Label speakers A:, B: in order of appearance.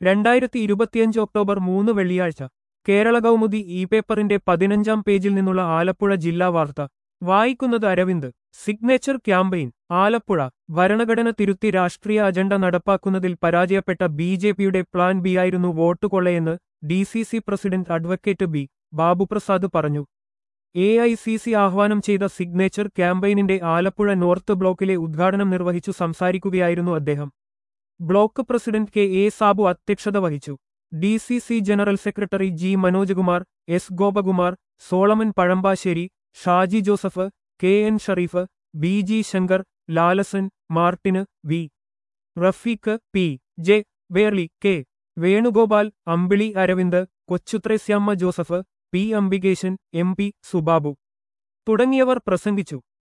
A: രണ്ടായിരത്തി ഇരുപത്തിയഞ്ച് ഒക്ടോബർ മൂന്ന് വെള്ളിയാഴ്ച കേരള കൗമുദി ഇ പേപ്പറിന്റെ പതിനഞ്ചാം പേജിൽ നിന്നുള്ള ആലപ്പുഴ ജില്ലാ വാർത്ത വായിക്കുന്നത് അരവിന്ദ് സിഗ്നേച്ചർ ക്യാമ്പയിൻ ആലപ്പുഴ ഭരണഘടന തിരുത്തി രാഷ്ട്രീയ അജണ്ട നടപ്പാക്കുന്നതിൽ പരാജയപ്പെട്ട ബി ജെ പിയുടെ പ്ലാൻ ബി ആയിരുന്നു വോട്ട് കൊള്ളയെന്ന് D C C president advocate B Babu Prasad പറഞ്ഞു എ ഐ സി സി ആഹ്വാനം ചെയ്ത സിഗ്നേച്ചർ ക്യാമ്പയിനിന്റെ ആലപ്പുഴ നോർത്ത് ബ്ലോക്കിലെ ഉദ്ഘാടനം നിർവഹിച്ചു സംസാരിക്കുകയായിരുന്നു അദ്ദേഹം block president K A Sabu അധ്യക്ഷത വഹിച്ചു D C C general secretary G Manoj Kumar S Gopakumar Solomon Pazhambassery Shaji Joseph K N Shareef B G Shankar Lalasan മാർട്ടിന് V Rafeeq P J Verly K Venugopal Ambili Aravind Kochuthresiamma Joseph P Ambikesan M P Subabu തുടങ്ങിയവർ പ്രസംഗിച്ചു